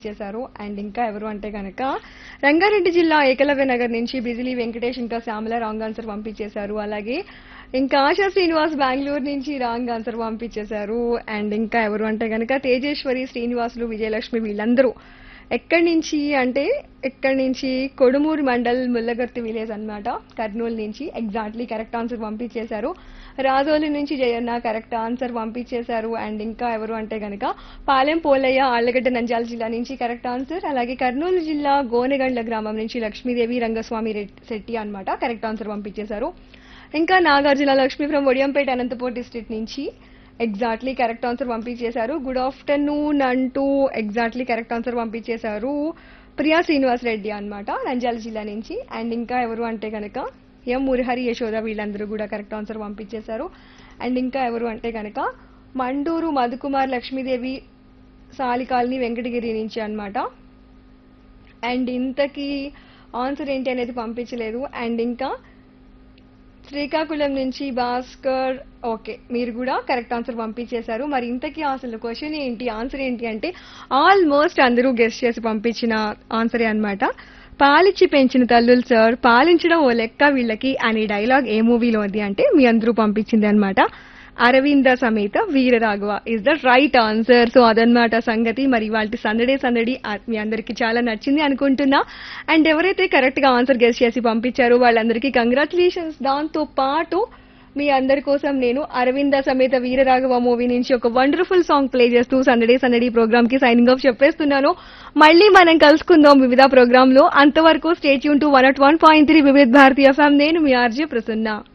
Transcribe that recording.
చేశారు అండ్ ఇంకా ఎవరు అంటే కనుక రంగారెడ్డి జిల్లా ఏకలవ్య నగర్ నుంచి బిజిలీ వెంకటేష్ ఇంకా శ్యామల రాంగ్ ఆన్సర్ పంపించేశారు అలాగే ఇంకా ఆశా శ్రీనివాస్ బెంగళూరు నుంచి రాంగ్ ఆన్సర్ పంపించేశారు అండ్ ఇంకా ఎవరు అంటే కనుక తేజేశ్వరి శ్రీనివాసులు విజయలక్ష్మి వీళ్ళందరూ ఎక్కడి నుంచి అంటే ఎక్కడి నుంచి కొడుమూరు మండల్ ముల్లగర్తి విలేజ్ అన్నమాట కర్నూలు నుంచి ఎగ్జాక్ట్లీ కరెక్ట్ ఆన్సర్ పంపించేశారు రాజోలి నుంచి జయన్న కరెక్ట్ ఆన్సర్ పంపించేశారు అండ్ ఇంకా ఎవరు అంటే గనక పాలెం పోలయ్య ఆళ్లగడ్డ నంద్యాల జిల్లా నుంచి కరెక్ట్ ఆన్సర్ అలాగే కర్నూలు జిల్లా గోనెగండ్ల గ్రామం నుంచి లక్ష్మీదేవి రంగస్వామి రెడ్డి శెట్టి అన్నమాట కరెక్ట్ ఆన్సర్ పంపించేశారు ఇంకా నాగార్జున లక్ష్మి ఫ్రమ్ ఒడియంపేట అనంతపూర్ డిస్ట్రిక్ట్ నుంచి ఎగ్జాక్ట్లీ కరెక్ట్ ఆన్సర్ పంపించేశారు గుడ్ ఆఫ్టర్నూన్ అంటూ ఎగ్జాక్ట్లీ కరెక్ట్ ఆన్సర్ పంపించేశారు ప్రియా శ్రీనివాస్ రెడ్డి అన్నమాట నంద్యాల జిల్లా నుంచి అండ్ ఇంకా ఎవరు అంటే కనుక ఎం మురహరి యశోద వీళ్ళందరూ కూడా కరెక్ట్ ఆన్సర్ పంపించేశారు అండ్ ఇంకా ఎవరు అంటే కనుక మండూరు మధుకుమార్ లక్ష్మీదేవి సాలికాల్ని వెంకటగిరి నుంచి అన్నమాట అండ్ ఇంతకీ ఆన్సర్ ఏంటి అనేది పంపించలేదు అండ్ ఇంకా శ్రీకాకుళం నుంచి భాస్కర్ ఓకే మీరు కూడా కరెక్ట్ ఆన్సర్ పంపించేశారు మరి ఇంతకీ అసలు క్వశ్చన్ ఏంటి ఆన్సర్ ఏంటి అంటే ఆల్మోస్ట్ అందరూ గెస్ట్ చేసి పంపించిన ఆన్సరే అన్నమాట పాలిచ్చి పెంచిన తల్లులు సార్ పాలించడం ఓ లెక్క వీళ్ళకి అనే డైలాగ్ ఏ మూవీలో ఉంది అంటే మీ అందరూ పంపించింది అనమాట Aravinda Sametha Veeraraghava is the right answer so అదనమాట సంగతి మరి వాళ్ళ సందడే సందడి ఆ- మీ అందరికి చాలా నచ్చింది అనుకుంటున్నా అండ్ ఎవరైతే కరెక్ట్ గా ఆన్సర్ గెస్ట్ చేసి పంపించారో వాళ్ళందరికీ కంగ్రాచులేషన్స్ దాంతో పాటు మీ అందరి కోసం నేను అరవింద సమేత వీరరాఘవ మూవీ నుంచి ఒక వండర్ఫుల్ సాంగ్ ప్లే చేస్తూ సందడే సందడి ప్రోగ్రామ్ కి సైనింగ్ ఆఫ్ చెప్పేస్తున్నాను మళ్ళీ మనం కలుసుకుందాం వివిధ ప్రోగ్రామ్ లో అంతవరకు స్టేట్ యూన్ two one at one point three వివిధ భారతీయ ఫ్యామ్ నేను మీ ఆర్జే ప్రసన్న